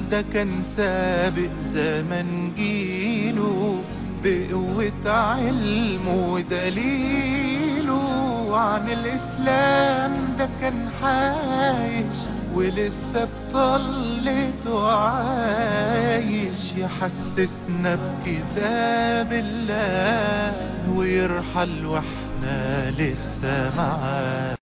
ده كان سابق زمن جيله بقوة علمه ودليله عن الإسلام ده كان عايش ولسه بطلته عايش يحسسنا بكتاب الله ويرحل واحنا لسه معاه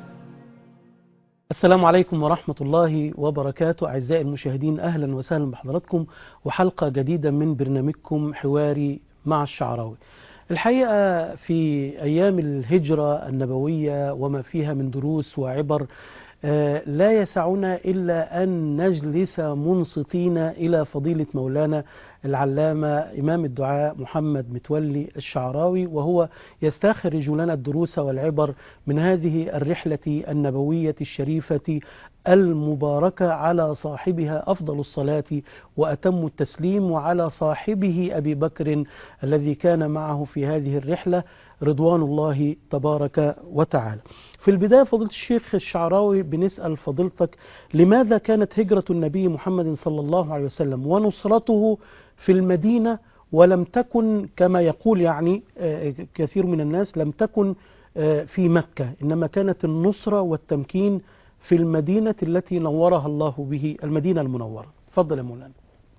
السلام عليكم ورحمة الله وبركاته أعزائي المشاهدين أهلا وسهلا بحضراتكم وحلقة جديدة من برنامجكم حواري مع الشعراوي الحقيقة في أيام الهجرة النبوية وما فيها من دروس وعبر لا يسعنا إلا أن نجلس منصتين إلى فضيلة مولانا العلامة إمام الدعاء محمد متولي الشعراوي وهو يستخرج لنا الدروس والعبر من هذه الرحلة النبوية الشريفة المباركة على صاحبها أفضل الصلاة وأتم التسليم وعلى صاحبه أبي بكر الذي كان معه في هذه الرحلة رضوان الله تبارك وتعالى في البداية فضيلة الشيخ الشعراوي بنسأل فضيلتك لماذا كانت هجرة النبي محمد صلى الله عليه وسلم ونصرته في المدينة ولم تكن كما يقول يعني كثير من الناس لم تكن في مكة إنما كانت النصرة والتمكين في المدينة التي نورها الله به المدينة المنورة تفضل يا مولانا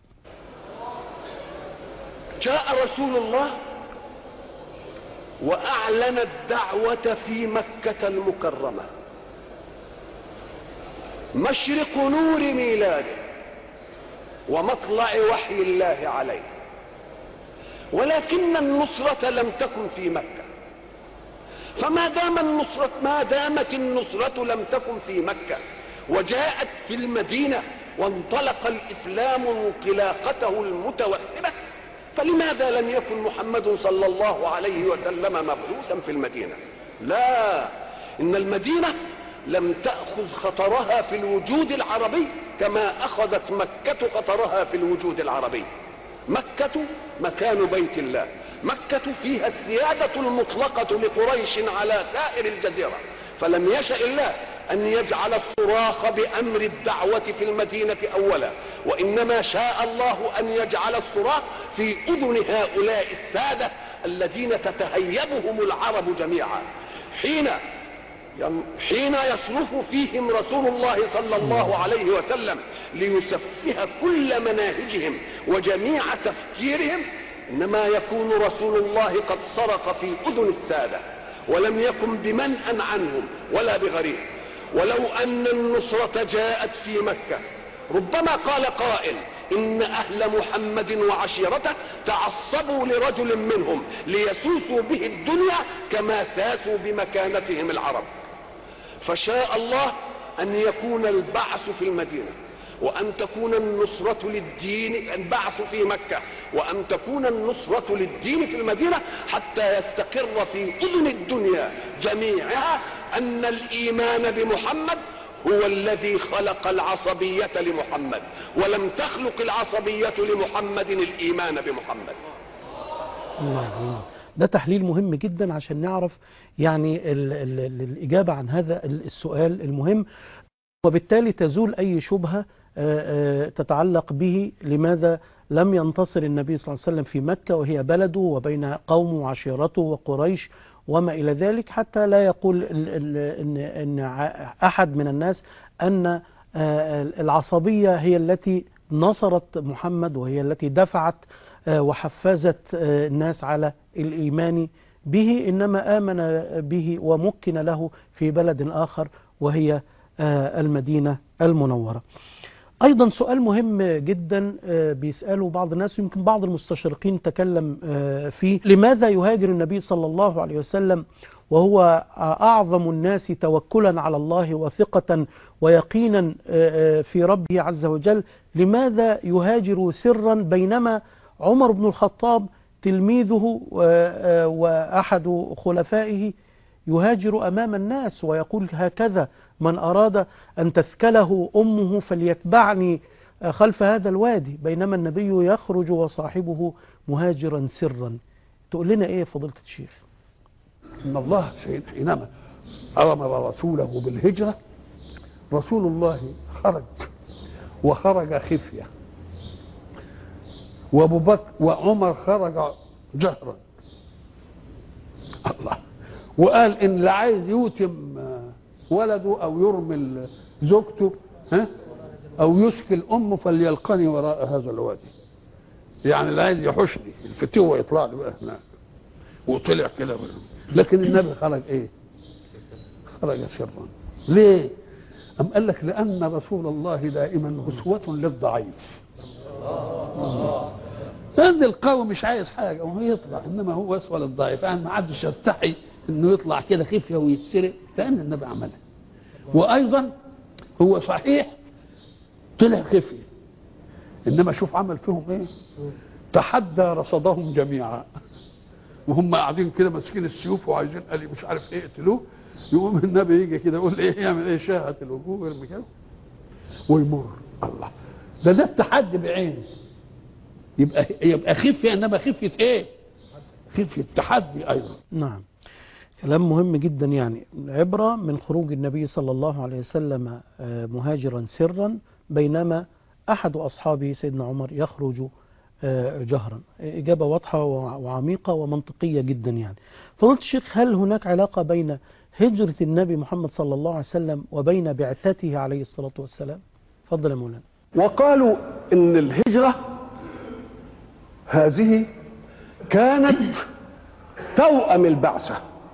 جاء رسول الله وأعلن الدعوة في مكة المكرمة مشرق نور ميلاده ومطلع وحي الله عليه ولكن النصرة لم تكن في مكة فما دام النصرة ما دامت النصرة لم تكن في مكة وجاءت في المدينة وانطلق الإسلام انطلاقته المتوهبة فلماذا لم يكن محمد صلى الله عليه وسلم مبعوثا في المدينة لا إن المدينة لم تأخذ خطرها في الوجود العربي كما أخذت مكة خطرها في الوجود العربي مكة مكان بيت الله مكة فيها السيادة المطلقة لقريش على سائر الجزيرة فلم يشأ الله أن يجعل الصراخ بأمر الدعوة في المدينة أولا وإنما شاء الله أن يجعل الصراخ في أذن هؤلاء السادة الذين تتهيبهم العرب جميعا حين حين يصرف فيهم رسول الله صلى الله عليه وسلم ليسفه كل مناهجهم وجميع تفكيرهم انما يكون رسول الله قد صرخ في اذن الساده ولم يكن بمنأ عنهم ولا بغريب ولو ان النصرة جاءت في مكة ربما قال قائل ان اهل محمد وعشيرته تعصبوا لرجل منهم ليسوسوا به الدنيا كما ساسوا بمكانتهم العرب فشاء الله ان يكون البعث في المدينه وأن تكون النصرة للدين البعث في مكة وأن تكون النصرة للدين في المدينة حتى يستقر في أذن الدنيا جميعها أن الإيمان بمحمد هو الذي خلق العصبية لمحمد ولم تخلق العصبية لمحمد الإيمان بمحمد الله الله ده تحليل مهم جدا عشان نعرف يعني ال ال ال الإجابة عن هذا السؤال المهم وبالتالي تزول أي شبهة تتعلق به لماذا لم ينتصر النبي صلى الله عليه وسلم في مكة وهي بلده وبين قومه وعشيرته وقريش وما إلى ذلك حتى لا يقول إن, إن أحد من الناس أن العصبية هي التي نصرت محمد وهي التي دفعت وحفزت الناس على الإيمان به إنما آمن به ومكن له في بلد آخر وهي المدينة المنورة أيضا سؤال مهم جدا بيسأله بعض الناس يمكن بعض المستشرقين تكلم فيه لماذا يهاجر النبي صلى الله عليه وسلم وهو أعظم الناس توكلا على الله وثقة ويقينا في ربه عز وجل لماذا يهاجر سرا بينما عمر بن الخطاب تلميذه وأحد خلفائه يهاجر أمام الناس ويقول هكذا من أراد أن تثكله أمه فليتبعني خلف هذا الوادي بينما النبي يخرج وصاحبه مهاجرا سرا تقول لنا إيه فضيلة الشيخ إن الله حينما أمر رسوله بالهجرة رسول الله خرج وخرج خفية وابو بكر وعمر خرج جهرا الله وقال ان اللي عايز يوتم ولده او يرمي زوجته ها او يشكل امه فليلقني وراء هذا الوادي يعني اللي عايز يحشني الفتوه يطلع لي بقى هناك وطلع كده بقى. لكن النبي خرج ايه خرج سرا ليه أم قال لك لأن رسول الله دائما أسوة للضعيف لأن القوي مش عايز حاجة وهو يطلع إنما هو أسوة للضعيف يعني ما حدش يستحي إنه يطلع كده خفية ويتسرق لأن النبي عملها وأيضا هو صحيح طلع خفية إنما شوف عمل فيهم إيه تحدى رصدهم جميعا وهم قاعدين كده ماسكين السيوف وعايزين قال مش عارف ايه يقتلوه يقوم النبي يجي كده يقول ايه يعمل ايه شاهة الوجوه ويرمي كده ويمر الله ده ده التحدي بعينه يبقى يبقى خفيه انما خفيه ايه؟ خفيه تحدي ايضا نعم كلام مهم جدا يعني عبرة من خروج النبي صلى الله عليه وسلم آه، مهاجرا سرا بينما أحد أصحابه سيدنا عمر يخرج آه، جهرا إجابة واضحة وع- وعميقة ومنطقية جدا يعني فقلت الشيخ هل هناك علاقة بين هجرة النبي محمد صلى الله عليه وسلم وبين بعثته عليه الصلاة والسلام فضل يا مولانا وقالوا ان الهجرة هذه كانت توأم البعثة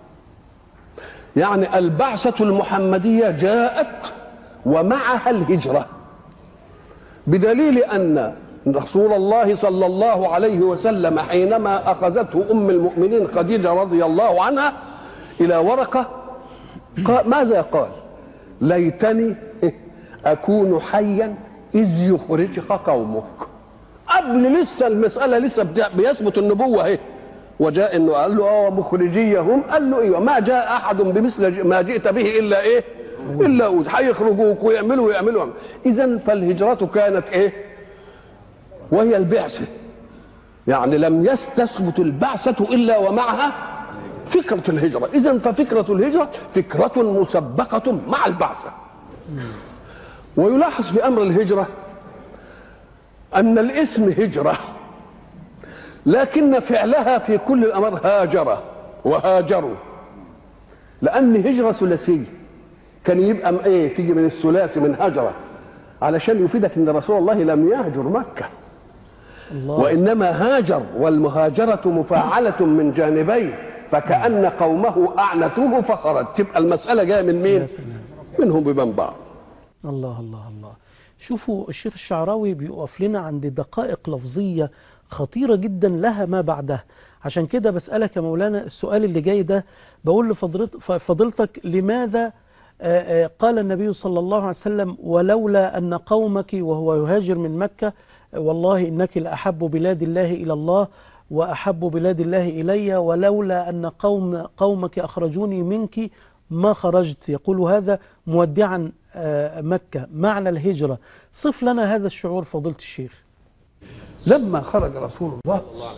يعني البعثة المحمدية جاءت ومعها الهجرة بدليل أن رسول الله صلى الله عليه وسلم حينما أخذته أم المؤمنين خديجة رضي الله عنها إلى ورقة قال ماذا قال ليتني أكون حيا إذ يخرجك قومك قبل لسه المسألة لسه بتاع- بيثبت النبوة اهي وجاء انه قال له اه مخرجيهم قال له ايوه ما جاء احد بمثل ج- ما جئت به الا ايه؟ الا أوذ هيخرجوك ويعملوا ويعملوا اذا فالهجرة كانت ايه؟ وهي البعثة يعني لم يس- تثبت البعثة الا ومعها فكرة الهجرة اذا ففكرة الهجرة فكرة مسبقة مع البعثة ويلاحظ في امر الهجره ان الاسم هجره لكن فعلها في كل الامر هاجر وهاجروا لان هجره ثلاثيه كان يبقى م- ايه تيجي من الثلاثي من هجره علشان يفيدك ان رسول الله لم يهجر مكه الله وانما هاجر والمهاجره مفاعله من جانبين فكان قومه اعنتوه فخرج تبقى المساله جايه من يا مين سلام منهم بمن بعض الله الله الله شوفوا الشيخ الشعراوي بيقف لنا عند دقائق لفظية خطيرة جدا لها ما بعدها عشان كده بسألك يا مولانا السؤال اللي جاي ده بقول لفضلت- فضيلتك لماذا آه، آه، قال النبي صلى الله عليه وسلم ولولا أن قومك وهو يهاجر من مكة آه، والله إنك لأحب بلاد الله إلى الله وأحب بلاد الله إلي ولولا أن قوم قومك أخرجوني منك ما خرجت يقول هذا مودعا آه، مكة معنى الهجرة صف لنا هذا الشعور فضيلة الشيخ لما خرج رسول الله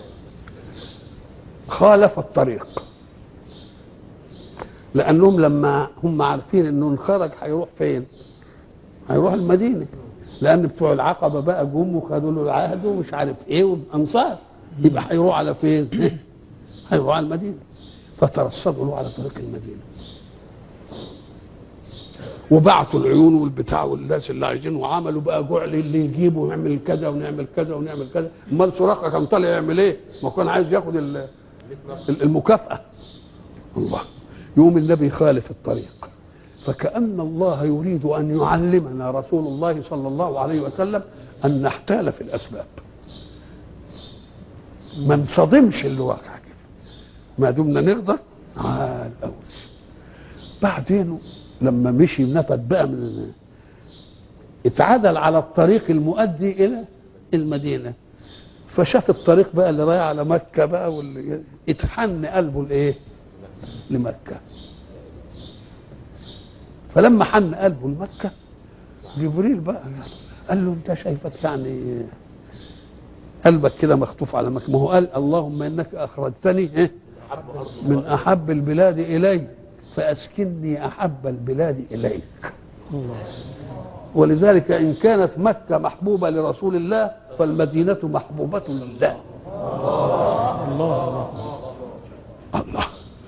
خالف الطريق لانهم لما هم عارفين انه انخرج هيروح فين هيروح المدينه لان بتوع العقبه بقى جم وخدوا له العهد ومش عارف ايه وانصار يبقى هيروح على فين هيروح على المدينه فترصدوا له على طريق المدينه وبعتوا العيون والبتاع والناس اللي عايزين وعملوا بقى جعل اللي يجيبه ونعمل كذا ونعمل كذا ونعمل كذا امال سراقه كان طالع يعمل ايه؟ ما كان عايز ياخد ال- ال- المكافاه الله يوم النبي خالف الطريق فكأن الله يريد أن يعلمنا رسول الله صلى الله عليه وسلم أن نحتال في الأسباب ما نصدمش اللي واقع كده ما دمنا نقدر عال أوي بعدين لما مشي نفد بقى من اتعدل على الطريق المؤدي الى المدينه فشاف الطريق بقى اللي رايح على مكه بقى واللي اتحن قلبه لايه؟ لمكه فلما حن قلبه لمكه جبريل بقى قال له انت شايفك يعني قلبك كده مخطوف على مكه ما هو قال اللهم انك اخرجتني إيه؟ من احب البلاد الي فاسكنني احب البلاد اليك الله ولذلك ان كانت مكه محبوبه لرسول الله فالمدينة محبوبة لله الله الله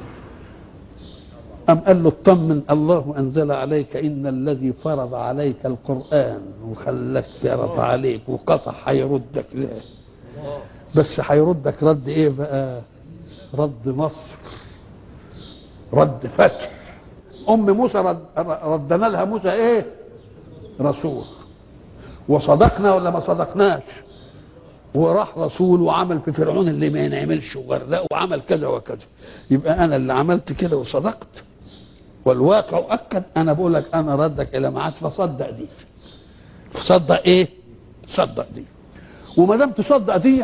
أم قال له اطمن الله أنزل عليك إن الذي فرض عليك القرآن وخلاك فرض عليك وقطع هيردك ليه بس هيردك رد إيه بقى رد مصر رد فتح أم موسى رد ردنا لها موسى إيه رسول وصدقنا ولا ما صدقناش وراح رسول وعمل في فرعون اللي ما ينعملش وغرق وعمل كذا وكذا يبقى انا اللي عملت كده وصدقت والواقع اكد انا بقول لك انا ردك الى معاد فصدق دي فصدق ايه صدق دي وما دام تصدق دي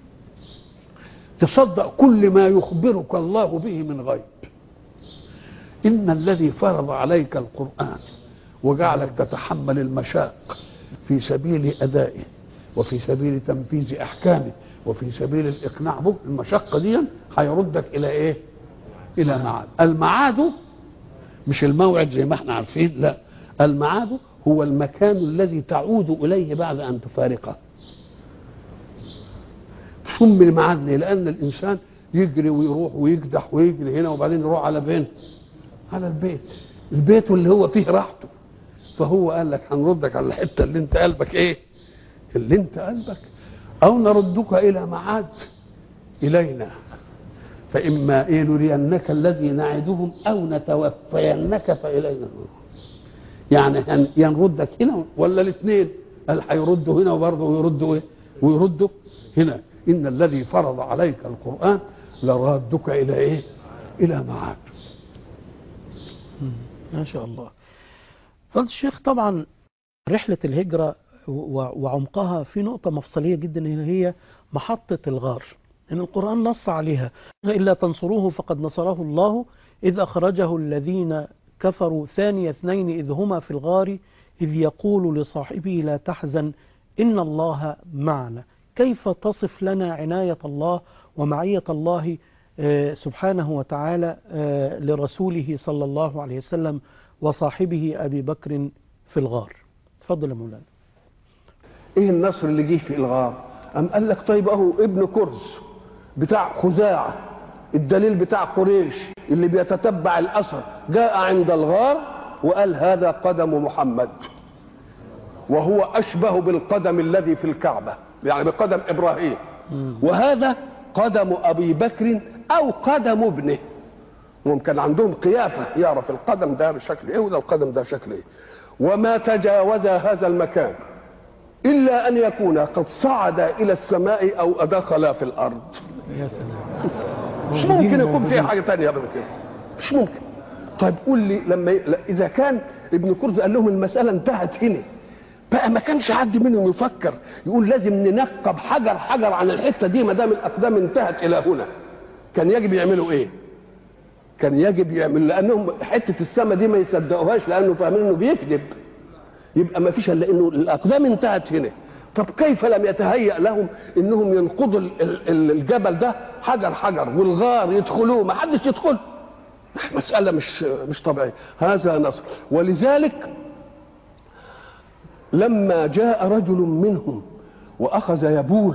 تصدق كل ما يخبرك الله به من غيب ان الذي فرض عليك القران وجعلك تتحمل المشاق في سبيل ادائه وفي سبيل تنفيذ احكامه وفي سبيل الاقناع به المشقه دي هيردك الى ايه الى معاد المعاد مش الموعد زي ما احنا عارفين لا المعاد هو المكان الذي تعود اليه بعد ان تفارقه سمي المعاد ليه؟ لان الانسان يجري ويروح ويكدح ويجري هنا وبعدين يروح على فين على البيت البيت اللي هو فيه راحته فهو قال لك هنردك على الحته اللي انت قلبك ايه اللي انت قلبك او نردك الى معاد الينا فاما ايه نرينك الذي نعدهم او نتوفينك فالينا يعني هن- يا نردك هنا ولا الاثنين قال هيردوا هنا وبرضه ويردوا ايه ويردوا هنا ان الذي فرض عليك القران لرادك الى ايه الى معاد ما شاء الله فضل الشيخ طبعا رحلة الهجرة و- وعمقها في نقطة مفصلية جدا هي محطة الغار إن القرآن نص عليها إلا تنصروه فقد نصره الله إذ أخرجه الذين كفروا ثاني اثنين إذ هما في الغار إذ يقول لصاحبه لا تحزن إن الله معنا كيف تصف لنا عناية الله ومعية الله آه، سبحانه وتعالى آه، لرسوله صلى الله عليه وسلم وصاحبه أبي بكر في الغار تفضل يا مولانا ايه النصر اللي جه في الغار ام قال لك طيب اهو ابن كرز بتاع خزاعه الدليل بتاع قريش اللي بيتتبع الاثر جاء عند الغار وقال هذا قدم محمد وهو اشبه بالقدم الذي في الكعبه يعني بقدم ابراهيم وهذا قدم ابي بكر او قدم ابنه ممكن عندهم قيافه يعرف القدم ده بشكل ايه وده القدم ده شكل ايه وما تجاوز هذا المكان إلا أن يكون قد صعد إلى السماء أو دخل في الأرض يا سلام مش موجودين- ممكن يكون في موجودين. حاجة تانية من كده مش ممكن طيب قول لي لما ي... لا، إذا كان ابن كرز قال لهم المسألة انتهت هنا بقى ما كانش حد منهم يفكر يقول لازم ننقب حجر حجر عن الحتة دي ما دام الأقدام انتهت إلى هنا كان يجب يعملوا إيه؟ كان يجب يعملوا لأنهم حتة السماء دي ما يصدقوهاش لأنه فاهمين إنه بيكذب يبقى ما فيش الا انه الاقدام انتهت هنا طب كيف لم يتهيأ لهم انهم ينقضوا ال- ال- ال- الجبل ده حجر حجر والغار يدخلوه ما حدش يدخل مسألة مش مش طبيعية هذا نصر ولذلك لما جاء رجل منهم وأخذ يبول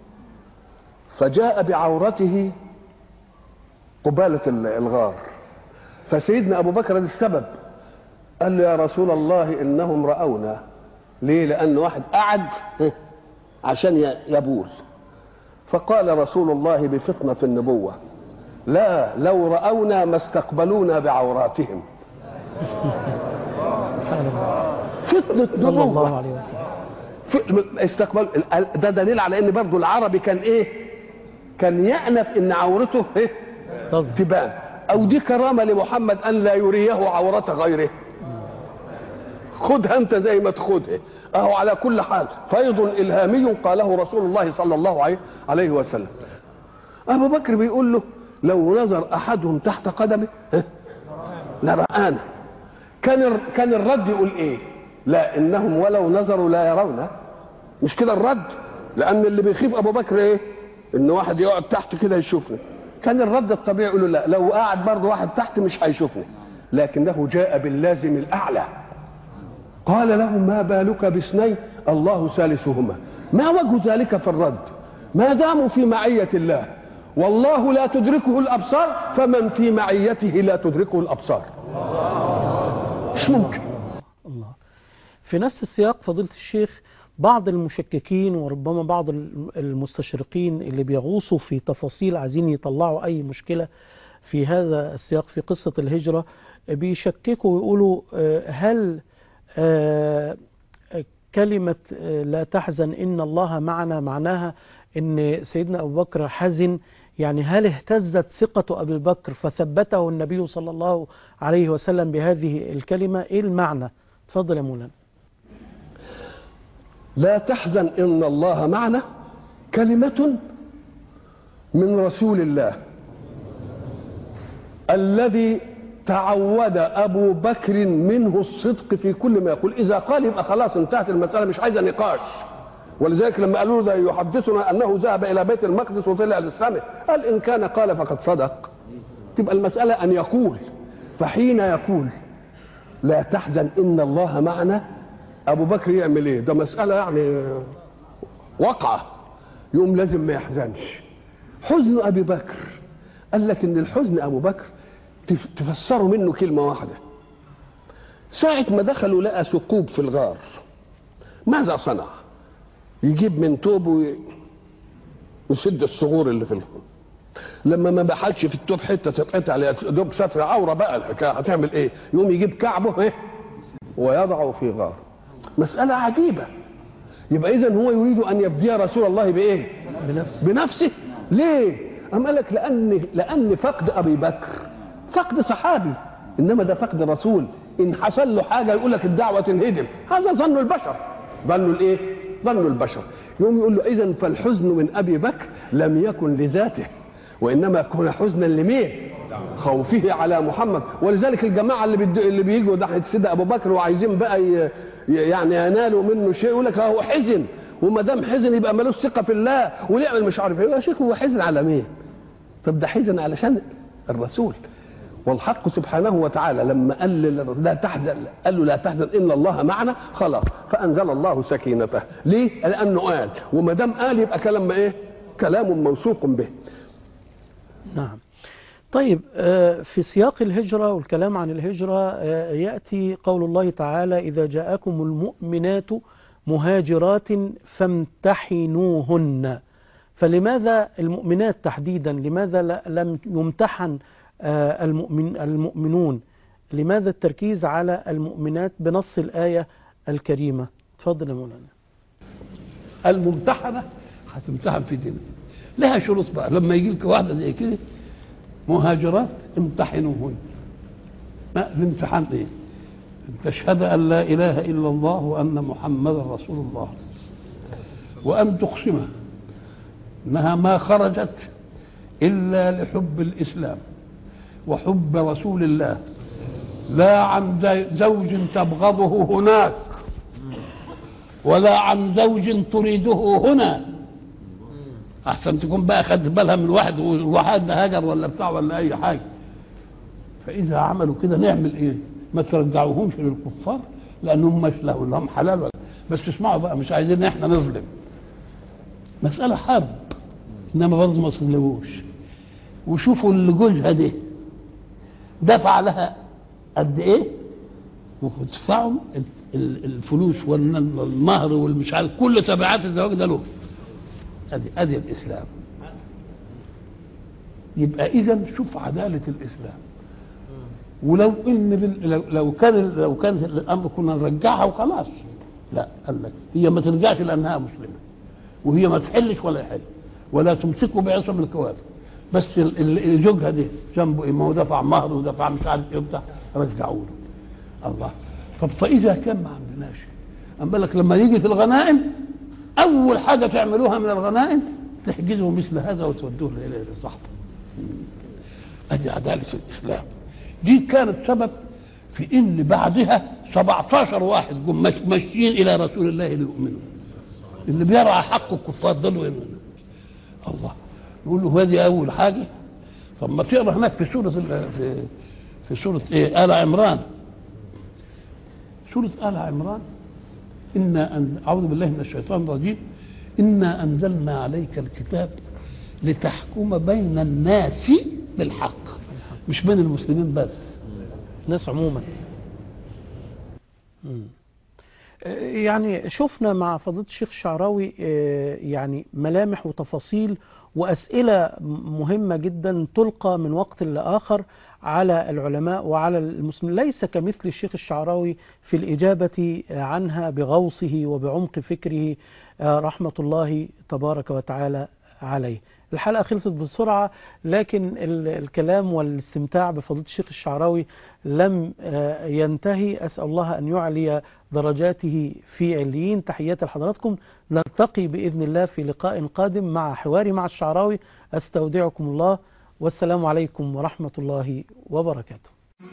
فجاء بعورته قبالة ال- الغار فسيدنا أبو بكر ده السبب قال له يا رسول الله انهم راونا ليه لان واحد قعد عشان ي- يبول فقال رسول الله بفطنه النبوه لا لو راونا ما استقبلونا بعوراتهم سبحان الله فتنه صلى الله نبوه عليه وسلم ف- استقبال ده دليل على ان برضو العربي كان ايه كان يأنف ان عورته ايه تظهر تبان او دي كرامه لمحمد ان لا يريه عوره غيره خدها انت زي ما تاخدها اهو على كل حال فيض الهامي قاله رسول الله صلى الله عليه- عليه وسلم ابو بكر بيقول له لو نظر احدهم تحت قدمه ها، لرآنا كان الر- كان الرد يقول ايه لا انهم ولو نظروا لا يرون مش كده الرد لان اللي بيخيف ابو بكر ايه ان واحد يقعد تحت كده يشوفني كان الرد الطبيعي يقول له لا لو قعد برضه واحد تحت مش هيشوفني لكنه جاء باللازم الاعلى قال له ما بالك باثنين الله ثالثهما ما وجه ذلك في الرد ما داموا في معية الله والله لا تدركه الأبصار فمن في معيته لا تدركه الأبصار مش ممكن الله في نفس السياق فضيلة الشيخ بعض المشككين وربما بعض المستشرقين اللي بيغوصوا في تفاصيل عايزين يطلعوا أي مشكلة في هذا السياق في قصة الهجرة بيشككوا ويقولوا آه، هل آه، كلمة آه، لا تحزن إن الله معنا معناها إن سيدنا أبو بكر حزن يعني هل اهتزت ثقة أبي بكر فثبته النبي صلى الله عليه وسلم بهذه الكلمة إيه المعنى تفضل يا مولانا لا تحزن إن الله معنا كلمة من رسول الله الذي تعود أبو بكر منه الصدق في كل ما يقول إذا قال يبقى خلاص انتهت المسألة مش عايزة نقاش ولذلك لما قالوا له ده يحدثنا أنه ذهب إلى بيت المقدس وطلع للسماء قال إن كان قال فقد صدق تبقى المسألة أن يقول فحين يقول لا تحزن إن الله معنا أبو بكر يعمل إيه ده مسألة يعني وقعة يوم لازم ما يحزنش حزن أبي بكر قال لك إن الحزن أبو بكر تف- تفسروا منه كلمة واحدة ساعة ما دخلوا لقى ثقوب في الغار ماذا صنع يجيب من توب وي- ويسد الصغور اللي في الغار لما ما بحالش في التوب حته تتقطع عليها دوب ستر عوره بقى الحكايه هتعمل ايه؟ يقوم يجيب كعبه ايه؟ ويضعه في غار. مساله عجيبه. يبقى اذا هو يريد ان يفدي رسول الله بايه؟ بنفسه بنفسه ليه؟ أم قال لك لأن لأن فقد أبي بكر فقد صحابي إنما ده فقد رسول إن حصل له حاجة يقول لك الدعوة تنهدم هذا ظن البشر ظن الإيه؟ ظن البشر يوم يقول له إذا فالحزن من أبي بكر لم يكن لذاته وإنما كان حزنا لمين؟ خوفه على محمد ولذلك الجماعة اللي بيد... اللي بيجوا ناحية سيدنا أبو بكر وعايزين بقى ي... ي- يعني ينالوا منه شيء يقول لك هو حزن وما دام حزن يبقى ملوش ثقه في الله ويعمل مش عارف ايه يا شيخ هو حزن على مين؟ طب ده حزن علشان الرسول والحق سبحانه وتعالى لما قال للرسول لا تحزن قال له لا تحزن ان الله معنا خلاص فانزل الله سكينته ليه؟ لانه قال وما دام قال يبقى كلام ايه؟ كلام موثوق به نعم طيب آه، في سياق الهجرة والكلام عن الهجرة آه، يأتي قول الله تعالى إذا جاءكم المؤمنات مهاجرات فامتحنوهن فلماذا المؤمنات تحديدا لماذا ل- لم يمتحن آه، المؤمن المؤمنون لماذا التركيز على المؤمنات بنص الآية الكريمة تفضل يا مولانا الممتحنه هتمتحن في دينها لها شروط بقى لما يجي لك واحده زي كده مهاجرات امتحنوهن ما الامتحان ايه؟ ان تشهد ان لا اله الا الله وان محمدا رسول الله وان تقسم انها ما خرجت الا لحب الاسلام وحب رسول الله لا عن زوج تبغضه هناك ولا عن زوج تريده هنا احسن تكون بقى خدت بالها من واحد والواحد ده هاجر ولا بتاع ولا اي حاجه فاذا عملوا كده نعمل ايه ما ترجعوهمش للكفار لانهم مش له لهم حلال ولا بس اسمعوا بقى مش عايزين احنا نظلم مساله حب انما برضه ما تظلموش وشوفوا اللي جوزها دي دفع لها قد ايه وتدفعوا ال- ال- الفلوس والمهر والمش عارف كل تبعات الزواج ده له ادي ادي الاسلام يبقى اذا شوف عداله الاسلام ولو ان بال- لو- لو كان لو كان الامر كنا نرجعها وخلاص لا قال لك هي ما ترجعش لانها مسلمه وهي ما تحلش ولا يحل ولا تمسكوا بعصم الكوافر بس ال- ال- زوجها دي ذنبه ايه ما هو دفع مهر ودفع مش عارف ايه وبتاع رجعوا له الله طب فاذا كان ما عندناش اما لك لما يجي في الغنائم اول حاجه تعملوها من الغنائم تحجزوا مثل هذا وتودوه الى صاحبه ادي عداله الاسلام دي كانت سبب في ان بعدها 17 واحد جم مش- ماشيين الى رسول الله ليؤمنوا اللي بيرعى حق الكفار دول يؤمنوا الله نقول له هذه اول حاجه طب ما تقرا هناك في سوره ال- في في سوره ايه ال عمران سوره ال عمران إنا أن أعوذ بالله من الشيطان الرجيم إنا أنزلنا عليك الكتاب لتحكم بين الناس بالحق مش بين المسلمين بس الناس عموما مم. يعني شفنا مع فضيلة الشيخ الشعراوي آه، يعني ملامح وتفاصيل وأسئلة مهمة جدا تلقى من وقت لآخر على العلماء وعلى المسلمين ليس كمثل الشيخ الشعراوي في الإجابة عنها بغوصه وبعمق فكره آه، رحمة الله تبارك وتعالى عليه الحلقة خلصت بسرعة لكن ال- الكلام والاستمتاع بفضيلة الشيخ الشعراوي لم آه، ينتهي أسأل الله أن يعلي درجاته في عليين تحياتي لحضراتكم نلتقي بإذن الله في لقاء قادم مع حواري مع الشعراوي أستودعكم الله والسلام عليكم ورحمة الله وبركاته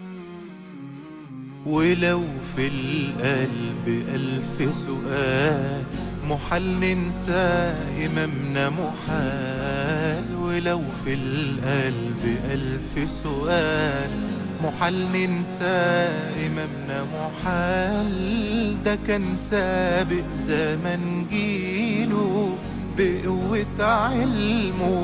ولو في القلب ألف سؤال محال ننسى إمامنا محال ولو في القلب ألف سؤال محال ننسى إمامنا محال ده كان سابق زمن جيله بقوة علمه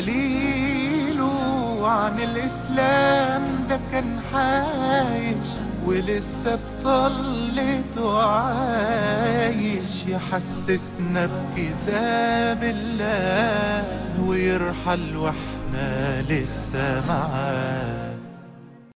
ودليله عن الإسلام ده كان عايش ولسه بطلته عايش يحسسنا بكتاب الله ويرحل واحنا لسه معاه